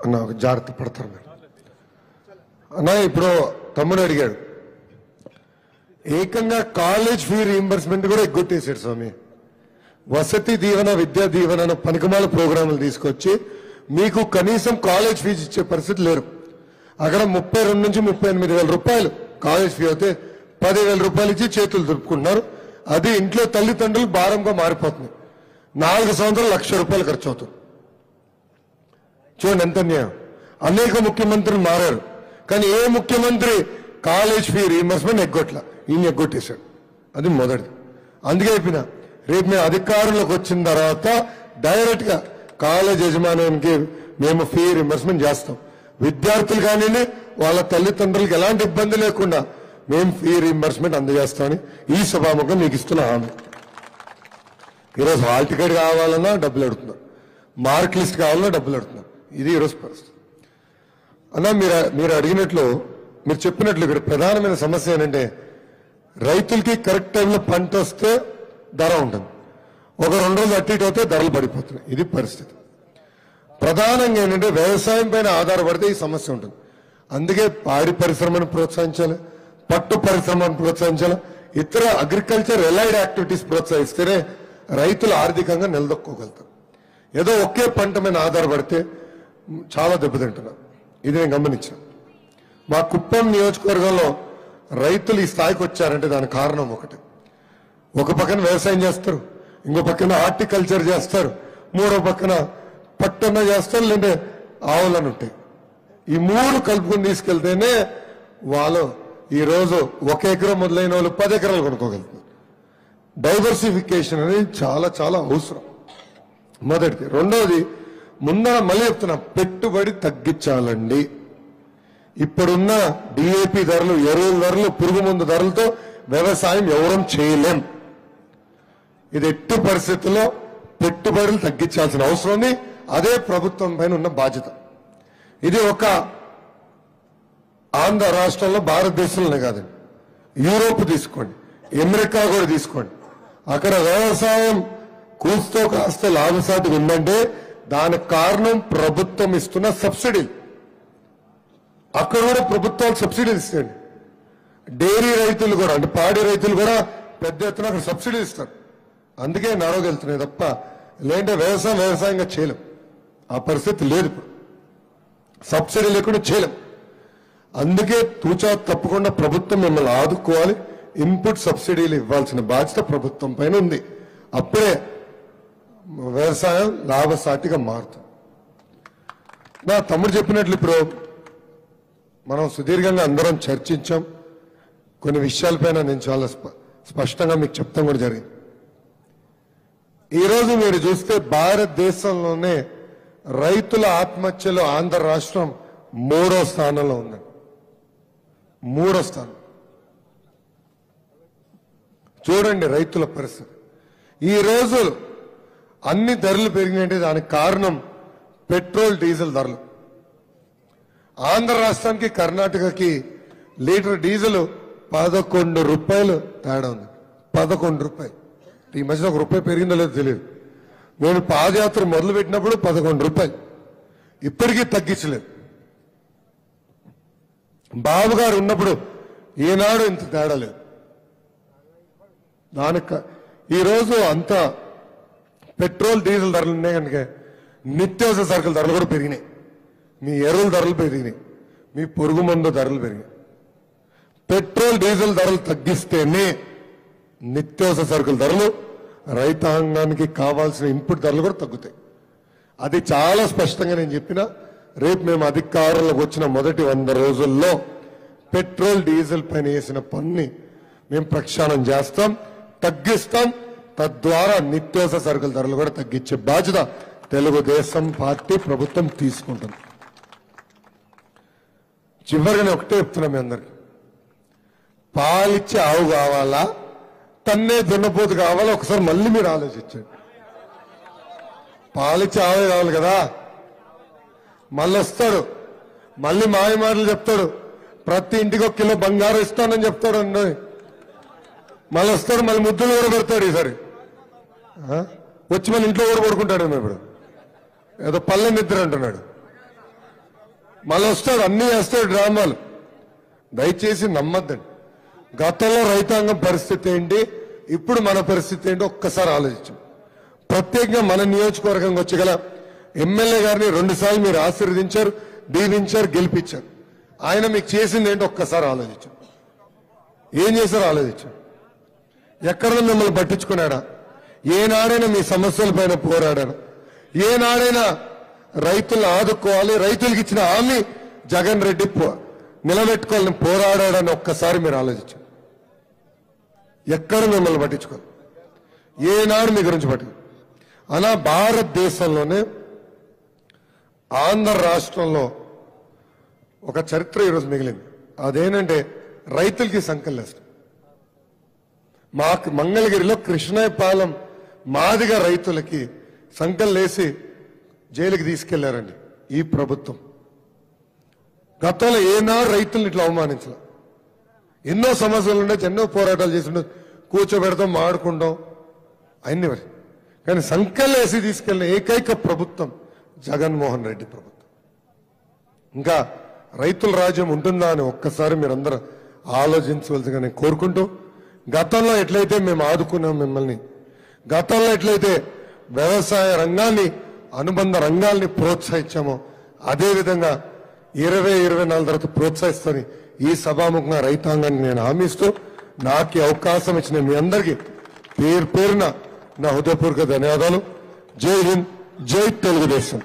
అన్న ఒక జాగ్రత్త పడతారు మీరు అన్న ఇప్పుడు తమ్ముడు అడిగాడు ఏకంగా కాలేజ్ ఫీ రీఎంబర్స్మెంట్ కూడా ఎగ్గొట్టేశాడు స్వామి వసతి దీవెన విద్యా దీవెన అనే పనికిమాల ప్రోగ్రాములు తీసుకొచ్చి మీకు కనీసం కాలేజ్ ఫీజు ఇచ్చే పరిస్థితి లేరు అక్కడ ముప్పై రెండు నుంచి ముప్పై ఎనిమిది వేల రూపాయలు కాలేజ్ ఫీ అయితే పదివేల రూపాయలు ఇచ్చి చేతులు దులుపుకుంటున్నారు అది ఇంట్లో తల్లిదండ్రులు భారంగా మారిపోతుంది నాలుగు సంవత్సరాలు లక్ష రూపాయలు ఖర్చు అవుతుంది చూడండి ఎంత న్యాయం అనేక ముఖ్యమంత్రులు మారారు కానీ ఏ ముఖ్యమంత్రి కాలేజ్ ఫీ రీఎంబర్స్మెంట్ ఎగ్గొట్ల ఈయన ఎగ్గొట్టేశాడు అది మొదటిది అందుకే చెప్పిన రేపు మేము అధికారంలోకి వచ్చిన తర్వాత డైరెక్ట్ గా కాలేజ్ యజమానికి మేము ఫీ రీఎంబర్స్మెంట్ చేస్తాం విద్యార్థులు కానీ వాళ్ళ తల్లిదండ్రులకు ఎలాంటి ఇబ్బంది లేకుండా మేము ఫీ రీఎంబర్స్మెంట్ అందజేస్తామని ఈ సభాముఖం మీకు ఇస్తున్న హామీ ఈరోజు హాల్ టికెట్ కావాలన్నా డబ్బులు అడుగుతున్నారు మార్క్ లిస్ట్ కావాలన్నా డబ్బులు అడుగుతున్నారు ఇది ఈరోజు పరిస్థితి అన్న మీరు మీరు అడిగినట్లు మీరు చెప్పినట్లు ఇక్కడ ప్రధానమైన సమస్య ఏంటంటే రైతులకి కరెక్ట్ టైంలో పంట వస్తే ధర ఉంటుంది ఒక రెండు రోజులు అటు ఇటు అవుతే ధరలు పడిపోతున్నాయి ఇది పరిస్థితి ప్రధానంగా ఏంటంటే వ్యవసాయం పైన ఆధారపడితే ఈ సమస్య ఉంటుంది అందుకే పాడి పరిశ్రమను ప్రోత్సహించాలి పట్టు పరిశ్రమను ప్రోత్సహించాలి ఇతర అగ్రికల్చర్ ఎలైడ్ యాక్టివిటీస్ ప్రోత్సహిస్తేనే రైతులు ఆర్థికంగా నిలదొక్కోగలుగుతారు ఏదో ఒకే పంట మీద ఆధారపడితే చాలా దెబ్బతింటున్నారు ఇది నేను గమనించాను మా కుప్పం నియోజకవర్గంలో రైతులు ఈ స్థాయికి వచ్చారంటే దానికి కారణం ఒకటి ఒక పక్కన వ్యవసాయం చేస్తారు ఇంకో పక్కన హార్టికల్చర్ చేస్తారు మూడో పక్కన పట్టణ చేస్తారు లేదంటే ఆవులను ఉంటాయి ఈ మూడు కలుపుకొని తీసుకెళ్తేనే వాళ్ళు ఈ రోజు ఒక ఎకరం మొదలైన వాళ్ళు పది ఎకరాలు కొనుక్కోగలుగుతారు డైవర్సిఫికేషన్ అనేది చాలా చాలా అవసరం మొదటిది రెండవది ముందర మళ్ళీ చెప్తున్నా పెట్టుబడి తగ్గించాలండి ఇప్పుడున్న డిఏపి ధరలు ఎరువుల ధరలు పురుగు మందు ధరలతో వ్యవసాయం ఎవరం చేయలేం ఇది ఎట్టి పరిస్థితుల్లో పెట్టుబడులు తగ్గించాల్సిన అవసరం ఉంది అదే ప్రభుత్వం పైన ఉన్న బాధ్యత ఇది ఒక ఆంధ్ర రాష్ట్రంలో భారతదేశంలోనే కాదండి యూరోప్ తీసుకోండి అమెరికా కూడా తీసుకోండి అక్కడ వ్యవసాయం కూస్తో కాస్త లాభసాటి ఉందంటే దానికి కారణం ప్రభుత్వం ఇస్తున్న సబ్సిడీ అక్కడ కూడా ప్రభుత్వాలు సబ్సిడీలు ఇస్తాయండి డైరీ రైతులు కూడా అంటే పాడి రైతులు కూడా పెద్ద ఎత్తున అక్కడ సబ్సిడీ ఇస్తారు అందుకే నడవగలుగుతున్నాయి తప్ప లేదంటే వ్యవసాయం వ్యవసాయంగా చేయలేం ఆ పరిస్థితి లేదు ఇప్పుడు సబ్సిడీ లేకుండా చేయలేం అందుకే తూచా తప్పకుండా ప్రభుత్వం మిమ్మల్ని ఆదుకోవాలి ఇన్పుట్ సబ్సిడీలు ఇవ్వాల్సిన బాధ్యత ప్రభుత్వం పైన ఉంది అప్పుడే వ్యవసాయం లాభసాటిగా మారుతుంది నా తమ్ముడు చెప్పినట్లు ఇప్పుడు మనం సుదీర్ఘంగా అందరం చర్చించాం కొన్ని విషయాలపైన నేను చాలా స్ప- స్పష్టంగా మీకు చెప్తాం కూడా జరిగింది ఈరోజు మీరు చూస్తే భారతదేశంలోనే రైతుల ఆత్మహత్యలో ఆంధ్ర రాష్ట్రం మూడో స్థానంలో ఉందండి మూడో స్థానం చూడండి రైతుల పరిస్థితి ఈ రోజు అన్ని ధరలు పెరిగినాయంటే దానికి కారణం పెట్రోల్ డీజిల్ ధరలు ఆంధ్ర రాష్ట్రానికి కర్ణాటకకి లీటర్ డీజిల్ పదకొండు రూపాయలు తేడా ఉంది పదకొండు రూపాయలు ఈ మధ్యన ఒక రూపాయి పెరిగిందో లేదో తెలియదు నేను పాదయాత్ర మొదలు పెట్టినప్పుడు పదకొండు రూపాయలు ఇప్పటికీ తగ్గించలేదు బాబు గారు ఉన్నప్పుడు ఈనాడు ఇంత తేడా లేదు దానికి ఈరోజు అంత పెట్రోల్ డీజిల్ ధరలు ఉన్నాయి కనుక నిత్యావసర సరుకుల ధరలు కూడా పెరిగినాయి మీ ఎరువుల ధరలు పెరిగినాయి మీ పొరుగు మందు ధరలు పెరిగినాయి పెట్రోల్ డీజిల్ ధరలు తగ్గిస్తేనే నిత్యావసర సరుకుల ధరలు రైతాంగానికి కావాల్సిన ఇన్పుట్ ధరలు కూడా తగ్గుతాయి అది చాలా స్పష్టంగా నేను చెప్పిన రేపు మేము అధికారంలోకి వచ్చిన మొదటి వంద రోజుల్లో పెట్రోల్ డీజిల్ పైన వేసిన పన్ని మేము ప్రక్షాళన చేస్తాం తగ్గిస్తాం తద్వారా నిత్యావసర సరుకుల ధరలు కూడా తగ్గించే బాధ్యత తెలుగుదేశం పార్టీ ప్రభుత్వం తీసుకుంటుంది చివరిగా నేను ఒకటే చెప్తున్నా మీ అందరికి పాలిచ్చే ఆవు కావాలా తన్నే దున్నపోతు కావాలా ఒకసారి మళ్ళీ మీరు ఆలోచించండి పాలిచ్చే ఆవే కావాలి కదా మళ్ళీ వస్తాడు మళ్ళీ మాయ మాటలు చెప్తాడు ప్రతి ఇంటికి ఒక కిలో బంగారం ఇస్తానని చెప్తాడు అండి మళ్ళీ వస్తాడు మళ్ళీ ముద్దులు కూడా పెడతాడు ఈసారి ఆ? వచ్చి మన ఇంట్లో కూడా పడుకుంటాడు ఇప్పుడు ఏదో పల్లె నిద్ర అంటున్నాడు మళ్ళీ వస్తాడు అన్ని వేస్తాడు డ్రామాలు దయచేసి నమ్మద్దండి గతంలో రైతాంగం పరిస్థితి ఏంటి ఇప్పుడు మన పరిస్థితి ఏంటి ఒక్కసారి ఆలోచించం ప్రత్యేకంగా మన నియోజకవర్గంకి వచ్చి గల ఎమ్మెల్యే గారిని రెండు సార్లు మీరు ఆశీర్వదించారు దీవించారు గెలిపించారు ఆయన మీకు చేసింది ఏంటో ఒక్కసారి ఆలోచించాం ఏం చేశారో ఆలోచించాం ఎక్కడ మిమ్మల్ని పట్టించుకున్నాడా ఏనాడైనా మీ సమస్యల పైన పోరాడాడు ఏనాడైనా రైతులను ఆదుకోవాలి రైతులకు ఇచ్చిన హామీ జగన్ రెడ్డి పో- నిలబెట్టుకోవాలని పోరాడాడని ఒక్కసారి మీరు ఆలోచించారు ఎక్కడ మిమ్మల్ని పట్టించుకోవాలి ఏనాడు మీ గురించి పట్టించు అలా భారతదేశంలోనే ఆంధ్ర రాష్ట్రంలో ఒక చరిత్ర ఈరోజు మిగిలింది అదేంటంటే రైతులకి సంకల్లేస్తాం మాకు మంగళగిరిలో కృష్ణాయపాలెం మాదిగ రైతులకి సంకల్లేసి జైలుకి తీసుకెళ్లారండి ఈ ప్రభుత్వం గతంలో ఏనాడు రైతుల్ని ఇట్లా అవమానించాల ఎన్నో సమస్యలు ఉండే ఎన్నో పోరాటాలు చేసిండు కూర్చోబెడతాం మాడుకుంటాం అన్ని మరి కానీ సంకల్లేసి తీసుకెళ్లిన ఏకైక ప్రభుత్వం జగన్మోహన్ రెడ్డి ప్రభుత్వం ఇంకా రైతుల రాజ్యం ఉంటుందా అని ఒక్కసారి మీరందరూ ఆలోచించవలసిగా నేను కోరుకుంటూ గతంలో ఎట్లయితే మేము ఆదుకున్నాం మిమ్మల్ని గతంలో ఎట్లయితే వ్యవసాయ రంగాన్ని అనుబంధ రంగాల్ని ప్రోత్సహించామో అదే విధంగా ఇరవై ఇరవై నాలుగు తర్వాత ప్రోత్సహిస్తాను ఈ సభాముఖంగా రైతాంగాన్ని నేను హామీస్తూ నాకు ఈ అవకాశం ఇచ్చిన మీ అందరికీ పేరు పేరున నా హృదయపూర్వక ధన్యవాదాలు జై హింద్ జై తెలుగుదేశం